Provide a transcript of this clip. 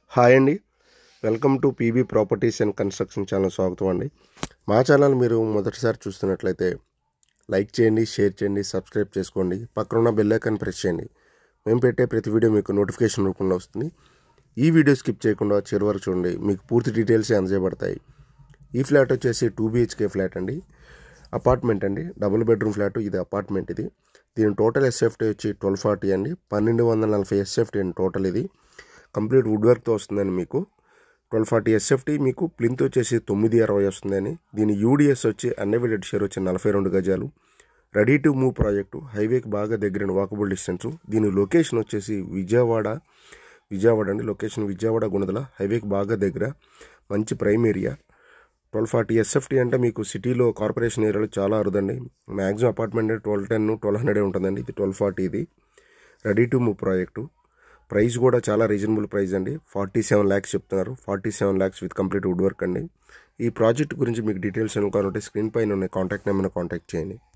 hi అండి welcome to PB properties and construction channel స్వాగతం అండి మా ఛానల్ మీరు మొదటిసారి చూస్తున్నట్లయితే లైక్ చేయండి షేర్ చేయండి సబ్స్క్రైబ్ చేసుకోండి పక్కన ఉన్న బెల్ ఐకాన్ ప్రెస్ చేయండి మేము పెట్టే ప్రతి వీడియో మీకు నోటిఫికేషన్ రూపంలో వస్తుంది ఈ వీడియో స్కిప్ చేయకుండా చివరి వరకు చూడండి మీకు పూర్తి డీటెయిల్స్ అందజేయబడతాయి ఈ ఫ్లాట్ వచ్చేసి టూ బిహెచ్కే ఫ్లాట్ అండి అపార్ట్మెంట్ అండి డబుల్ బెడ్రూమ్ ఫ్లాట్ ఇది అపార్ట్మెంట్ ఇది దీని టోటల్ ఎస్ఎఫ్టీ వచ్చి ట్వెల్వ్ ఫార్టీ అండి పన్నెండు వందల నలభై ఎస్ఎఫ్టీ అండి టోటల్ ఇది కంప్లీట్ వుడ్ వర్క్తో వస్తుందండి మీకు ట్వెల్వ్ ఫార్టీ ఎస్ఎఫ్టీ మీకు ప్లింత్ వచ్చేసి తొమ్మిది అరవై వస్తుందని దీని యూడిఎస్ వచ్చి అన్ఎవిడెడ్ షేర్ వచ్చి నలభై రెండు గజాలు రెడీ టు మూవ్ ప్రాజెక్టు హైవేకి బాగా దగ్గర వాకబుల్ డిస్టెన్స్ దీని లొకేషన్ వచ్చేసి విజయవాడ విజయవాడ అండి లొకేషన్ విజయవాడ గుణదల హైవేకి బాగా దగ్గర మంచి prime area twelve forty SFT అంటే మీకు సిటీలో కార్పొరేషన్ ఏరియాలో చాలా అరుదండి maximum apartment twelve ten twelve hundred ఉంటుందండి ఇది ట్వెల్వ్ ఫార్టీ ఇది ready to move project price కూడా చాలా రీజనబుల్ ప్రైస్ అండి ఫార్టీ సెవెన్ ల్యాక్స్ చెప్తున్నారు forty seven lakhs with complete wood work అండి ఈ ప్రాజెక్ట్ గురించి మీకు డీటెయిల్స్ అనుకోవాలంటే స్క్రీన్ పైన ఉన్న కాంటాక్ట్ నెంబర్ని కాంటాక్ట్ చేయండి